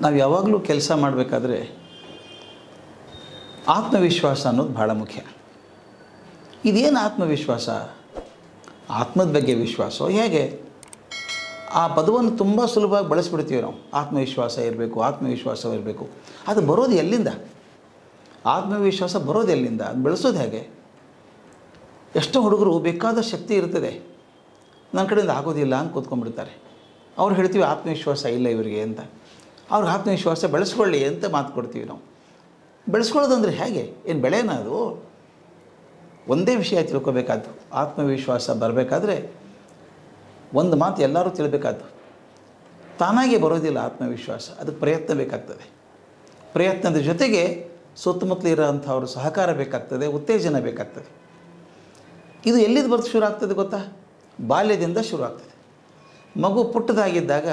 ನಾವು ಯಾವಾಗಲೂ ಕೆಲಸ ಮಾಡಬೇಕಾದ್ರೆ ಆತ್ಮವಿಶ್ವಾಸ ಅನ್ನೋದು ಭಾಳ ಮುಖ್ಯ ಇದೇನು ಆತ್ಮವಿಶ್ವಾಸ ಆತ್ಮದ ಬಗ್ಗೆ ವಿಶ್ವಾಸ ಹೇಗೆ ಆ ಪದವನ್ನು ತುಂಬ ಸುಲಭವಾಗಿ ಬಳಸ್ಬಿಡ್ತೀವಿ ನಾವು ಆತ್ಮವಿಶ್ವಾಸ ಇರಬೇಕು ಆತ್ಮವಿಶ್ವಾಸ ಇರಬೇಕು ಅದು ಬರೋದು ಎಲ್ಲಿಂದ ಆತ್ಮವಿಶ್ವಾಸ ಬರೋದು ಎಲ್ಲಿಂದ ಅದು ಬೆಳೆಸೋದು ಹೇಗೆ ಎಷ್ಟೋ ಹುಡುಗರು ಬೇಕಾದ ಶಕ್ತಿ ಇರ್ತದೆ ನನ್ನ ಕಡೆಯಿಂದ ಆಗೋದಿಲ್ಲ ಅಂತ ಕೂತ್ಕೊಂಡ್ಬಿಡ್ತಾರೆ ಅವ್ರು ಹೇಳ್ತೀವಿ ಆತ್ಮವಿಶ್ವಾಸ ಇಲ್ಲ ಇವರಿಗೆ ಅಂತ ಅವ್ರಿಗೆ ಆತ್ಮವಿಶ್ವಾಸ ಬೆಳೆಸ್ಕೊಳ್ಳಿ ಅಂತ ಮಾತು ಕೊಡ್ತೀವಿ ನಾವು ಬೆಳೆಸ್ಕೊಳ್ಳೋದಂದ್ರೆ ಹೇಗೆ ಏನು ಬೆಳೆನ ಅದು ಒಂದೇ ವಿಷಯ ತಿಳ್ಕೊಬೇಕಾದ್ದು ಆತ್ಮವಿಶ್ವಾಸ ಬರಬೇಕಾದ್ರೆ ಒಂದು ಮಾತು ಎಲ್ಲರೂ ತಿಳಬೇಕಾದ್ದು ತಾನಾಗೆ ಬರೋದಿಲ್ಲ ಆತ್ಮವಿಶ್ವಾಸ ಅದಕ್ಕೆ ಪ್ರಯತ್ನ ಬೇಕಾಗ್ತದೆ ಪ್ರಯತ್ನದ ಜೊತೆಗೆ ಸುತ್ತಮುತ್ತಲು ಇರೋಂಥವ್ರ ಸಹಕಾರ ಬೇಕಾಗ್ತದೆ ಉತ್ತೇಜನ ಬೇಕಾಗ್ತದೆ ಇದು ಎಲ್ಲಿದ್ದು ಬರ್ತು ಶುರು ಆಗ್ತದೆ ಗೊತ್ತಾ ಬಾಲ್ಯದಿಂದ ಶುರು ಆಗ್ತದೆ ಮಗು ಪುಟ್ಟದಾಗಿದ್ದಾಗ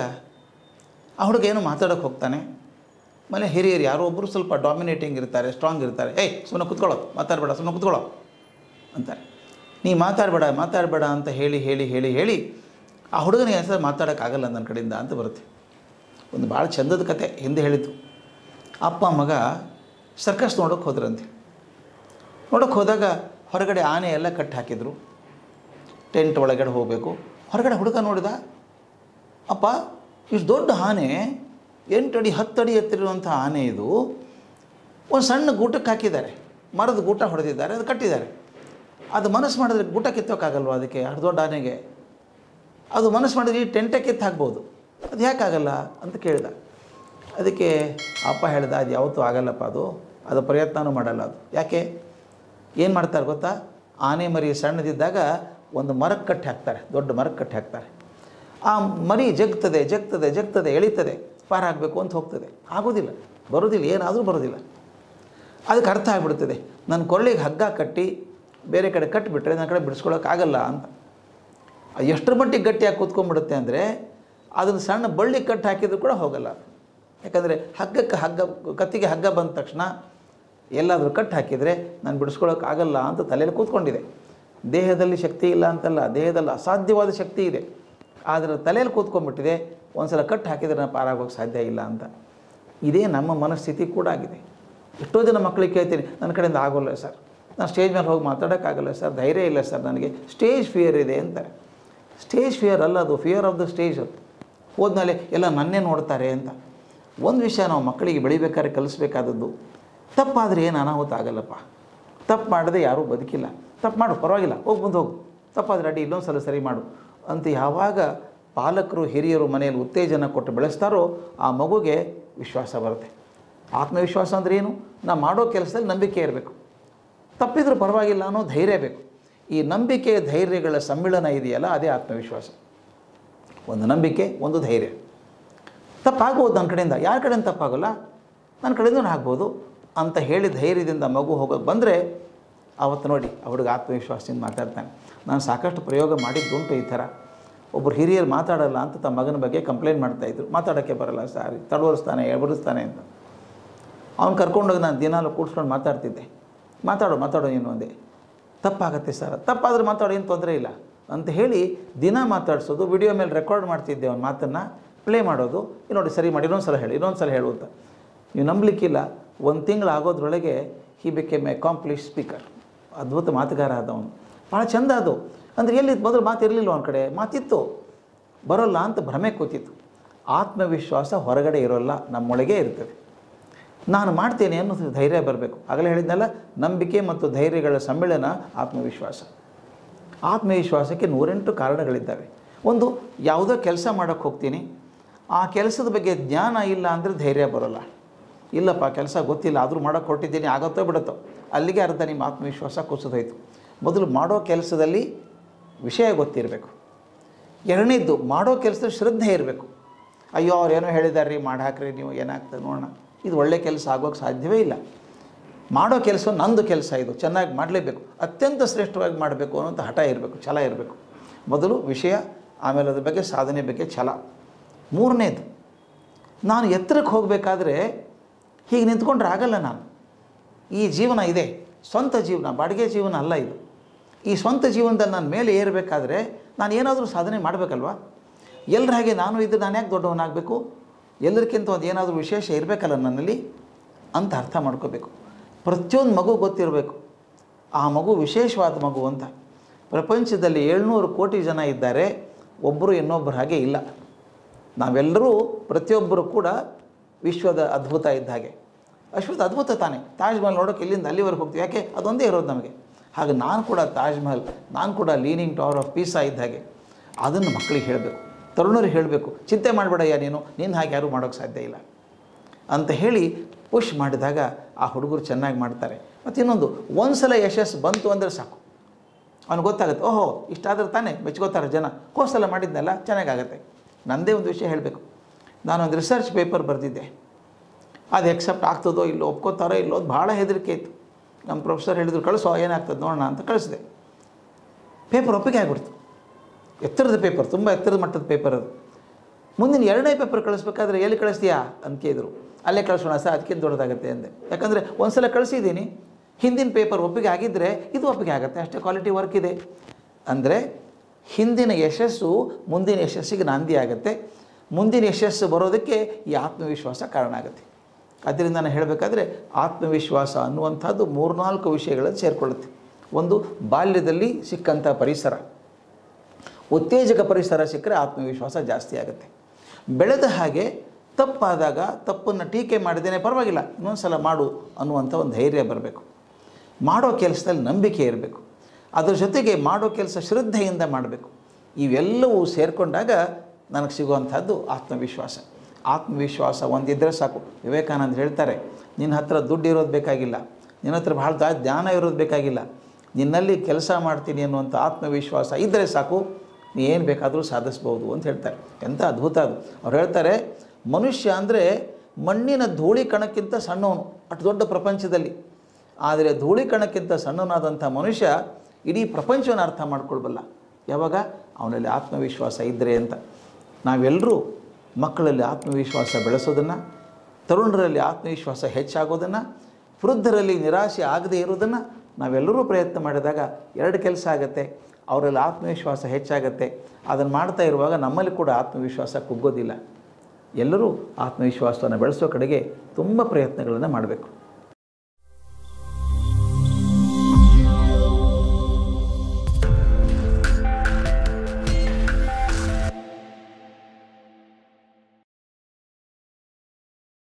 ಆ ಹುಡುಗ ಏನೋ ಮಾತಾಡೋಕ್ಕೆ ಹೋಗ್ತಾನೆ ಮನೆ ಹಿರಿಯರು ಯಾರೋ ಒಬ್ಬರು ಸ್ವಲ್ಪ ಡಾಮಿನೇಟಿಂಗ್ ಇರ್ತಾರೆ ಸ್ಟ್ರಾಂಗ್ ಇರ್ತಾರೆ ಏಯ್ ಸುಮ್ಮನೆ ಕುತ್ಕೊಳ್ಳೋ ಮಾತಾಡಬೇಡ ಸುಮ್ಮನೆ ಕುತ್ಕೊಳ್ಳೋ ಅಂತಾರೆ ನೀ ಮಾತಾಡಬೇಡ ಮಾತಾಡಬೇಡ ಅಂತ ಹೇಳಿ ಹೇಳಿ ಹೇಳಿ ಹೇಳಿ ಆ ಹುಡುಗನಿಗೆ ಅನ್ಸದೆ ಮಾತಾಡೋಕ್ಕಾಗಲ್ಲ ನನ್ನ ಕಡೆಯಿಂದ ಅಂತ ಬರುತ್ತೆ ಒಂದು ಭಾಳ ಚಂದದ ಕತೆ ಹಿಂದೆ ಹೇಳಿದ್ದು ಅಪ್ಪ ಮಗ ಸರ್ಕಸ್ ನೋಡೋಕೆ ಹೋದ್ರಂತೆ ನೋಡೋಕೆ ಹೋದಾಗ ಹೊರಗಡೆ ಆನೆ ಎಲ್ಲ ಕಟ್ಟಿ ಹಾಕಿದ್ರು ಟೆಂಟ್ ಒಳಗಡೆ ಹೋಗಬೇಕು ಹೊರಗಡೆ ಹುಡುಗ ನೋಡಿದ ಅಪ್ಪ ಇಷ್ಟು ದೊಡ್ಡ ಆನೆ ಎಂಟು ಅಡಿ ಹತ್ತು ಅಡಿ ಎತ್ತಿರುವಂಥ ಆನೆ ಇದು ಒಂದು ಸಣ್ಣ ಗೂಟಕ್ಕೆ ಹಾಕಿದ್ದಾರೆ ಮರದ ಗೂಟ ಹೊಡೆದಿದ್ದಾರೆ ಅದು ಕಟ್ಟಿದ್ದಾರೆ ಅದು ಮನಸ್ಸು ಮಾಡಿದ್ರೆ ಗೂಟ ಕಿತ್ತೋಕ್ಕಾಗಲ್ವ ಅದಕ್ಕೆ ಅಷ್ಟು ದೊಡ್ಡ ಆನೆಗೆ ಅದು ಮನಸ್ಸು ಮಾಡಿದ್ರೆ ಈ ಟೆಂಟೇ ಕಿತ್ತು ಹಾಕ್ಬೋದು ಅದು ಯಾಕಾಗಲ್ಲ ಅಂತ ಕೇಳಿದ ಅದಕ್ಕೆ ಅಪ್ಪ ಹೇಳ್ದ ಅದು ಯಾವತ್ತೂ ಆಗಲ್ಲಪ್ಪ ಅದು ಅದು ಪ್ರಯತ್ನನೂ ಮಾಡಲ್ಲ ಅದು ಯಾಕೆ ಏನು ಮಾಡ್ತಾರೆ ಗೊತ್ತಾ ಆನೆ ಮರಿ ಸಣ್ಣದಿದ್ದಾಗ ಒಂದು ಮರಕ್ಕೆ ಕಟ್ಟಿ ಹಾಕ್ತಾರೆ ದೊಡ್ಡ ಮರಕ್ಕೆ ಕಟ್ಟಿ ಹಾಕ್ತಾರೆ ಆ ಮರಿ ಜಗ್ತದೆ ಜಗ್ತದೆ ಜಗ್ತದೆ ಎಳಿತದೆ ಪಾರಾಗಬೇಕು ಅಂತ ಹೋಗ್ತದೆ ಆಗೋದಿಲ್ಲ ಬರೋದಿಲ್ಲ ಏನಾದರೂ ಬರೋದಿಲ್ಲ ಅದಕ್ಕೆ ಅರ್ಥ ಆಗಿಬಿಡ್ತದೆ ನನ್ನ ಕೊರಳಿಗೆ ಹಗ್ಗ ಕಟ್ಟಿ ಬೇರೆ ಕಡೆ ಕಟ್ಟಿಬಿಟ್ರೆ ನನ್ನ ಕಡೆ ಬಿಡಿಸ್ಕೊಳ್ಳೋಕ್ಕಾಗಲ್ಲ ಅಂತ ಅದು ಎಷ್ಟರ ಮಟ್ಟಿಗೆ ಗಟ್ಟಿಯಾಗಿ ಕೂತ್ಕೊಂಡ್ಬಿಡುತ್ತೆ ಅಂದರೆ ಅದನ್ನು ಸಣ್ಣ ಬಳ್ಳಿ ಕಟ್ಟಿ ಹಾಕಿದ್ರು ಕೂಡ ಹೋಗಲ್ಲ ಯಾಕಂದರೆ ಹಗ್ಗಕ್ಕೆ ಹಗ್ಗ ಕತ್ತಿಗೆ ಹಗ್ಗ ಬಂದ ತಕ್ಷಣ ಎಲ್ಲಾದರೂ ಕಟ್ಟು ಹಾಕಿದರೆ ನಾನು ಬಿಡಿಸ್ಕೊಳ್ಳೋಕ್ಕಾಗಲ್ಲ ಅಂತ ತಲೆಯಲ್ಲಿ ಕೂತ್ಕೊಂಡಿದೆ ದೇಹದಲ್ಲಿ ಶಕ್ತಿ ಇಲ್ಲ ಅಂತಲ್ಲ ದೇಹದಲ್ಲಿ ಅಸಾಧ್ಯವಾದ ಶಕ್ತಿ ಇದೆ ಆದರೆ ತಲೆಯಲ್ಲಿ ಕೂತ್ಕೊಂಡ್ಬಿಟ್ಟಿದೆ ಒಂದು ಸಲ ಕಟ್ಟು ಹಾಕಿದರೆ ನಾನು ಪಾರಾಗೋಕ್ಕೆ ಸಾಧ್ಯ ಇಲ್ಲ ಅಂತ ಇದೇ ನಮ್ಮ ಮನಸ್ಥಿತಿ ಕೂಡ ಆಗಿದೆ ಎಷ್ಟೋ ಜನ ಮಕ್ಕಳಿಗೆ ಕೇಳ್ತೀನಿ ನನ್ನ ಕಡೆಯಿಂದ ಆಗೋಲ್ಲ ಸರ್ ನಾನು ಸ್ಟೇಜ್ ಮೇಲೆ ಹೋಗಿ ಮಾತಾಡೋಕ್ಕಾಗಲ್ಲ ಸರ್ ಧೈರ್ಯ ಇಲ್ಲ ಸರ್ ನನಗೆ ಸ್ಟೇಜ್ ಫಿಯರ್ ಇದೆ ಅಂತಾರೆ ಸ್ಟೇಜ್ ಫಿಯರ್ ಅಲ್ಲ ಅದು ಫಿಯರ್ ಆಫ್ ದ ಸ್ಟೇಜ್ ಅದು ಹೋದ್ಮೇಲೆ ಎಲ್ಲ ನನ್ನೇ ನೋಡ್ತಾರೆ ಅಂತ ಒಂದು ವಿಷಯ ನಾವು ಮಕ್ಕಳಿಗೆ ಬೆಳಿಬೇಕಾದ್ರೆ ಕಲಿಸ್ಬೇಕಾದದ್ದು ತಪ್ಪಾದರೆ ಏನು ಅನಾಹುತ ಆಗಲ್ಲಪ್ಪ ತಪ್ಪು ಮಾಡದೆ ಯಾರೂ ಬದುಕಿಲ್ಲ ತಪ್ಪು ಮಾಡು ಪರವಾಗಿಲ್ಲ ಹೋಗಿ ಮುಂದೆ ಹೋಗು ತಪ್ಪಾದರೆ ಅಡ್ಡಿ ಇನ್ನೊಂದು ಸಲ ಸರಿ ಮಾಡು ಅಂತ ಯಾವಾಗ ಪಾಲಕರು ಹಿರಿಯರು ಮನೆಯಲ್ಲಿ ಉತ್ತೇಜನ ಕೊಟ್ಟು ಬೆಳೆಸ್ತಾರೋ ಆ ಮಗುಗೆ ವಿಶ್ವಾಸ ಬರುತ್ತೆ ಆತ್ಮವಿಶ್ವಾಸ ಅಂದರೆ ಏನು ನಾ ಮಾಡೋ ಕೆಲಸದಲ್ಲಿ ನಂಬಿಕೆ ಇರಬೇಕು ತಪ್ಪಿದ್ರೂ ಪರವಾಗಿಲ್ಲ ಅನ್ನೋ ಧೈರ್ಯ ಬೇಕು ಈ ನಂಬಿಕೆ ಧೈರ್ಯಗಳ ಸಮ್ಮಿಳನ ಇದೆಯಲ್ಲ ಅದೇ ಆತ್ಮವಿಶ್ವಾಸ ಒಂದು ನಂಬಿಕೆ ಒಂದು ಧೈರ್ಯ ತಪ್ಪಾಗ್ಬೋದು ನನ್ನ ಕಡೆಯಿಂದ ಯಾರ ಕಡೆಯಿಂದ ತಪ್ಪಾಗಲ್ಲ ನನ್ನ ಕಡೆಯಿಂದ ಆಗ್ಬೋದು ಅಂತ ಹೇಳಿ ಧೈರ್ಯದಿಂದ ಮಗು ಹೋಗೋಕೆ ಬಂದರೆ ಆವತ್ತು ನೋಡಿ ಆ ಹುಡುಗ ಆತ್ಮವಿಶ್ವಾಸದಿಂದ ಮಾತಾಡ್ತಾನೆ ನಾನು ಸಾಕಷ್ಟು ಪ್ರಯೋಗ ಮಾಡಿದ್ದುಂಟು ಈ ಥರ ಒಬ್ಬರು ಹಿರಿಯರು ಮಾತಾಡಲ್ಲ ಅಂತ ತಮ್ಮ ಮಗನ ಬಗ್ಗೆ ಕಂಪ್ಲೇಂಟ್ ಮಾಡ್ತಾಯಿದ್ರು ಮಾತಾಡೋಕ್ಕೆ ಬರಲ್ಲ ಸಾರಿ ತಡವರಿಸ್ತಾನೆ ಎಬರಿಸ್ತಾನೆ ಅಂತ ಅವ್ನು ಕರ್ಕೊಂಡೋಗಿ ನಾನು ದಿನಾಲು ಕೂಡ್ಸ್ಕೊಂಡು ಮಾತಾಡ್ತಿದ್ದೆ ಮಾತಾಡು ಮಾತಾಡು ನೀನು ಒಂದೇ ತಪ್ಪಾಗತ್ತೆ ಸರ್ ತಪ್ಪಾದ್ರೆ ಮಾತಾಡೋ ಏನು ತೊಂದರೆ ಇಲ್ಲ ಅಂತ ಹೇಳಿ ದಿನ ಮಾತಾಡಿಸೋದು ವಿಡಿಯೋ ಮೇಲೆ ರೆಕಾರ್ಡ್ ಮಾಡ್ತಿದ್ದೆ ಅವ್ನ ಮಾತನ್ನು ಪ್ಲೇ ಮಾಡೋದು "ಇಲ್ಲಿ ನೋಡಿ ಸರಿ ಮಾಡಿ ಇನ್ನೊಂದು ಸಲ ಹೇಳಿ ಇನ್ನೊಂದು ಸಲ ಹೇಳು ಅಂತ ನೀವು ನಂಬಲಿಕ್ಕಿಲ್ಲ ಒಂದು ತಿಂಗಳು ಆಗೋದ್ರೊಳಗೆ he became accomplished speaker ಅದ್ಭುತ ಮಾತುಗಾರ ಆದವನು ಭಾಳ ಚಂದ ಅದು ಅಂದರೆ ಎಲ್ಲಿ ಮೊದಲು ಮಾತು ಇರಲಿಲ್ಲ ಒಂದು ಕಡೆ ಮಾತಿತ್ತು ಬರೋಲ್ಲ ಅಂತ ಭ್ರಮೆ ಕೂತಿತ್ತು ಆತ್ಮವಿಶ್ವಾಸ ಹೊರಗಡೆ ಇರೋಲ್ಲ ನಮ್ಮೊಳಗೆ ಇರ್ತದೆ ನಾನು ಮಾಡ್ತೇನೆ ಅನ್ನೋದು ಧೈರ್ಯ ಬರಬೇಕು ಆಗಲೇ ಹೇಳಿದ್ನಲ್ಲ ನಂಬಿಕೆ ಮತ್ತು ಧೈರ್ಯಗಳ ಸಮ್ಮಿಳನ ಆತ್ಮವಿಶ್ವಾಸ ಆತ್ಮವಿಶ್ವಾಸಕ್ಕೆ ನೂರೆಂಟು ಕಾರಣಗಳಿದ್ದಾವೆ ಒಂದು ಯಾವುದೋ ಕೆಲಸ ಮಾಡೋಕ್ಕೆ ಹೋಗ್ತೀನಿ ಆ ಕೆಲಸದ ಬಗ್ಗೆ ಜ್ಞಾನ ಇಲ್ಲ ಅಂದರೆ ಧೈರ್ಯ ಬರೋಲ್ಲ ಇಲ್ಲಪ್ಪ ಕೆಲಸ ಗೊತ್ತಿಲ್ಲ ಆದರೂ ಮಾಡೋಕ್ಕೆ ಹೊರಟಿದ್ದೀನಿ ಆಗುತ್ತೋ ಬಿಡುತ್ತೋ ಅಲ್ಲಿಗೆ ಅರ್ಧ ನಿಮ್ಮ ಆತ್ಮವಿಶ್ವಾಸ ಕುಸಿದೋಯ್ತು ಮೊದಲು ಮಾಡೋ ಕೆಲಸದಲ್ಲಿ ವಿಷಯ ಗೊತ್ತಿರಬೇಕು ಎರಡನೇದ್ದು ಮಾಡೋ ಕೆಲಸದಲ್ಲಿ ಶ್ರದ್ಧೆ ಇರಬೇಕು ಅಯ್ಯೋ ಅವ್ರು ಏನೋ ಹೇಳಿದಾರೆ ರೀ ಮಾಡಿ ಹಾಕ್ರಿ ನೀವು ಏನಾಗ್ತದೆ ನೋಡೋಣ ಇದು ಒಳ್ಳೆ ಕೆಲಸ ಆಗೋಕ್ಕೆ ಸಾಧ್ಯವೇ ಇಲ್ಲ ಮಾಡೋ ಕೆಲಸ ನಂದು ಕೆಲಸ ಇದು ಚೆನ್ನಾಗಿ ಮಾಡಲೇಬೇಕು ಅತ್ಯಂತ ಶ್ರೇಷ್ಠವಾಗಿ ಮಾಡಬೇಕು ಅನ್ನೋಂಥ ಹಠ ಇರಬೇಕು ಛಲ ಇರಬೇಕು ಮೊದಲು ವಿಷಯ ಆಮೇಲೆ ಅದ್ರ ಬಗ್ಗೆ ಸಾಧನೆ ಬಗ್ಗೆ ಛಲ ಮೂರನೇದು ನಾನು ಎತ್ತರಕ್ಕೆ ಹೋಗಬೇಕಾದ್ರೆ ಹೀಗೆ ನಿಂತ್ಕೊಂಡ್ರೆ ಆಗಲ್ಲ ನಾನು ಈ ಜೀವನ ಇದೆ ಸ್ವಂತ ಜೀವನ ಬಾಡಿಗೆ ಜೀವನ ಅಲ್ಲ ಇದು ಈ ಸ್ವಂತ ಜೀವನದಲ್ಲಿ ನಾನು ಮೇಲೆ ಏರಬೇಕಾದ್ರೆ ನಾನು ಏನಾದರೂ ಸಾಧನೆ ಮಾಡಬೇಕಲ್ವಾ ಎಲ್ಲರ ಹಾಗೆ ನಾನು ಇದ್ದರೆ ನಾನು ಯಾಕೆ ದೊಡ್ಡವನಾಗಬೇಕು ಎಲ್ಲರಿಗಿಂತ ಒಂದು ಏನಾದರೂ ವಿಶೇಷ ಇರಬೇಕಲ್ಲ ನನ್ನಲ್ಲಿ ಅಂತ ಅರ್ಥ ಮಾಡ್ಕೋಬೇಕು ಪ್ರತಿಯೊಂದು ಮಗು ಗೊತ್ತಿರಬೇಕು ಆ ಮಗು ವಿಶೇಷವಾದ ಮಗು ಅಂತ ಪ್ರಪಂಚದಲ್ಲಿ ಏಳ್ನೂರು ಕೋಟಿ ಜನ ಇದ್ದಾರೆ ಒಬ್ಬರು ಇನ್ನೊಬ್ಬರ ಹಾಗೆ ಇಲ್ಲ ನಾವೆಲ್ಲರೂ ಪ್ರತಿಯೊಬ್ಬರು ಕೂಡ ವಿಶ್ವದ ಅದ್ಭುತ ಇದ್ದ ಹಾಗೆ ವಿಶ್ವದ ಅದ್ಭುತ ತಾನೇ ತಾಜ್ ಮಹಲ್ ನೋಡೋಕೆ ಇಲ್ಲಿಂದ ಅಲ್ಲಿವರೆಗೆ ಹೋಗ್ತೀವಿ ಯಾಕೆ ಅದೊಂದೇ ಇರೋದು ನಮಗೆ ಹಾಗೆ ನಾನು ಕೂಡ ತಾಜ್ ಮಹಲ್ ನಾನು ಕೂಡ ಲೀನಿಂಗ್ ಟವರ್ ಆಫ್ ಪೀಸಾ ಇದ್ದ ಹಾಗೆ ಅದನ್ನು ಮಕ್ಕಳಿಗೆ ಹೇಳಬೇಕು ತರುಣರಿಗೆ ಹೇಳಬೇಕು ಚಿಂತೆ ಮಾಡಬೇಡಯ್ಯ ನೀನು ನಿನ್ನ ಹಾಗೆ ಯಾರೂ ಮಾಡೋಕ್ಕೆ ಸಾಧ್ಯ ಇಲ್ಲ ಅಂತ ಹೇಳಿ ಪುಷ್ ಮಾಡಿದಾಗ ಆ ಹುಡುಗರು ಚೆನ್ನಾಗಿ ಮಾಡ್ತಾರೆ ಮತ್ತು ಇನ್ನೊಂದು ಒಂದು ಸಲ ಯಶಸ್ಸು ಬಂತು ಅಂದರೆ ಸಾಕು ಅವ್ನಿಗೆ ಗೊತ್ತಾಗುತ್ತೆ ಓಹೋ ಇಷ್ಟಾದ್ರೆ ತಾನೇ ಮೆಚ್ಕೋತಾರೆ ಜನ ಹೋದ ಸಲ ಮಾಡಿದ್ನಲ್ಲ ಚೆನ್ನಾಗಾಗತ್ತೆ ನನ್ನದೇ ಒಂದು ವಿಷಯ ಹೇಳಬೇಕು ನಾನೊಂದು ರಿಸರ್ಚ್ ಪೇಪರ್ ಬರೆದಿದ್ದೆ ಅದು ಎಕ್ಸೆಪ್ಟ್ ಆಗ್ತದೋ ಇಲ್ಲೋ ಒಪ್ಕೋತಾರೋ ಇಲ್ಲೋ ಅದು ಭಾಳ ಹೆದರಿಕೆ ಇತ್ತು ನಮ್ಮ ಪ್ರೊಫೆಸರ್ ಹೇಳಿದ್ರು ಕಳಿಸೋ ಏನಾಗ್ತದೆ ನೋಡೋಣ ಅಂತ ಕಳಿಸಿದೆ ಪೇಪರ್ ಒಪ್ಪಿಗೆ ಆಗಿಬಿಡ್ತು ಎತ್ತರದ ಪೇಪರ್ ತುಂಬ ಎತ್ತರದ ಮಟ್ಟದ ಪೇಪರ್ ಅದು ಮುಂದಿನ ಎರಡನೇ ಪೇಪರ್ ಕಳಿಸ್ಬೇಕಾದ್ರೆ ಎಲ್ಲಿ ಕಳಿಸ್ತೀಯಾ ಅಂತ ಕೇಳಿದ್ರು ಅಲ್ಲೇ ಕಳಿಸೋಣ ಸರ್ ಅದಕ್ಕಿಂತ ದೊಡ್ಡದಾಗುತ್ತೆ ಅಂದೆ ಯಾಕಂದರೆ ಒಂದು ಸಲ ಕಳಿಸಿದ್ದೀನಿ ಹಿಂದಿನ ಪೇಪರ್ ಒಪ್ಪಿಗೆ ಆಗಿದ್ದರೆ ಇದು ಒಪ್ಪಿಗೆ ಆಗುತ್ತೆ ಅಷ್ಟೇ ಕ್ವಾಲಿಟಿ ವರ್ಕ್ ಇದೆ ಅಂದರೆ ಹಿಂದಿನ ಯಶಸ್ಸು ಮುಂದಿನ ಯಶಸ್ಸಿಗೆ ನಾಂದಿ ಆಗುತ್ತೆ ಮುಂದಿನ ಯಶಸ್ಸು ಬರೋದಕ್ಕೆ ಈ ಆತ್ಮವಿಶ್ವಾಸ ಕಾರಣ ಆಗುತ್ತೆ ಅದರಿಂದ ನಾನು ಹೇಳಬೇಕಾದ್ರೆ ಆತ್ಮವಿಶ್ವಾಸ ಅನ್ನುವಂಥದ್ದು ಮೂರ್ನಾಲ್ಕು ವಿಷಯಗಳಲ್ಲಿ ಸೇರಿಕೊಳ್ಳುತ್ತೆ ಒಂದು ಬಾಲ್ಯದಲ್ಲಿ ಸಿಕ್ಕಂಥ ಪರಿಸರ ಉತ್ತೇಜಕ ಪರಿಸರ ಸಿಕ್ಕರೆ ಆತ್ಮವಿಶ್ವಾಸ ಜಾಸ್ತಿ ಆಗುತ್ತೆ ಬೆಳೆದ ಹಾಗೆ ತಪ್ಪಾದಾಗ ತಪ್ಪನ್ನು ಟೀಕೆ ಮಾಡಿದ್ದೇನೆ ಪರವಾಗಿಲ್ಲ ಇನ್ನೊಂದು ಸಲ ಮಾಡು ಅನ್ನುವಂಥ ಒಂದು ಧೈರ್ಯ ಬರಬೇಕು ಮಾಡೋ ಕೆಲಸದಲ್ಲಿ ನಂಬಿಕೆ ಇರಬೇಕು ಅದರ ಜೊತೆಗೆ ಮಾಡೋ ಕೆಲಸ ಶ್ರದ್ಧೆಯಿಂದ ಮಾಡಬೇಕು ಇವೆಲ್ಲವೂ ಸೇರಿಕೊಂಡಾಗ ನನಗೆ ಸಿಗುವಂಥದ್ದು ಆತ್ಮವಿಶ್ವಾಸ ಆತ್ಮವಿಶ್ವಾಸ ಒಂದಿದ್ದರೆ ಸಾಕು ವಿವೇಕಾನಂದ ಹೇಳ್ತಾರೆ ನಿನ್ನ ಹತ್ರ ದುಡ್ಡು ಇರೋದು ಬೇಕಾಗಿಲ್ಲ ನಿನ್ನ ಹತ್ರ ಭಾಳ ದಾ ಜ್ಞಾನ ಇರೋದು ಬೇಕಾಗಿಲ್ಲ ನಿನ್ನಲ್ಲಿ ಕೆಲಸ ಮಾಡ್ತೀನಿ ಅನ್ನುವಂಥ ಆತ್ಮವಿಶ್ವಾಸ ಇದ್ದರೆ ಸಾಕು ನೀ ಏನು ಬೇಕಾದರೂ ಸಾಧಿಸ್ಬೋದು ಅಂತ ಹೇಳ್ತಾರೆ ಎಂಥ ಅದ್ಭುತ ಅದು ಅವ್ರು ಹೇಳ್ತಾರೆ ಮನುಷ್ಯ ಅಂದರೆ ಮಣ್ಣಿನ ಧೂಳಿ ಕಣಕ್ಕಿಂತ ಸಣ್ಣವನು ಅಷ್ಟು ದೊಡ್ಡ ಪ್ರಪಂಚದಲ್ಲಿ ಆದರೆ ಧೂಳಿ ಕಣಕ್ಕಿಂತ ಸಣ್ಣನಾದಂಥ ಮನುಷ್ಯ ಇಡೀ ಪ್ರಪಂಚವನ್ನು ಅರ್ಥ ಮಾಡ್ಕೊಳ್ಬಲ್ಲ ಯಾವಾಗ ಅವನಲ್ಲಿ ಆತ್ಮವಿಶ್ವಾಸ ಇದ್ದರೆ ಅಂತ ನಾವೆಲ್ಲರೂ ಮಕ್ಕಳಲ್ಲಿ ಆತ್ಮವಿಶ್ವಾಸ ಬೆಳೆಸೋದನ್ನು ತರುಣರಲ್ಲಿ ಆತ್ಮವಿಶ್ವಾಸ ಹೆಚ್ಚಾಗೋದನ್ನು ವೃದ್ಧರಲ್ಲಿ ನಿರಾಶೆ ಆಗದೇ ಇರೋದನ್ನು ನಾವೆಲ್ಲರೂ ಪ್ರಯತ್ನ ಮಾಡಿದಾಗ ಎರಡು ಕೆಲಸ ಆಗುತ್ತೆ ಅವರಲ್ಲಿ ಆತ್ಮವಿಶ್ವಾಸ ಹೆಚ್ಚಾಗತ್ತೆ ಅದನ್ನು ಮಾಡ್ತಾ ಇರುವಾಗ ನಮ್ಮಲ್ಲಿ ಕೂಡ ಆತ್ಮವಿಶ್ವಾಸ ಕುಗ್ಗೋದಿಲ್ಲ ಎಲ್ಲರೂ ಆತ್ಮವಿಶ್ವಾಸವನ್ನು ಬೆಳೆಸೋ ಕಡೆಗೆ ತುಂಬ ಪ್ರಯತ್ನಗಳನ್ನು ಮಾಡಬೇಕು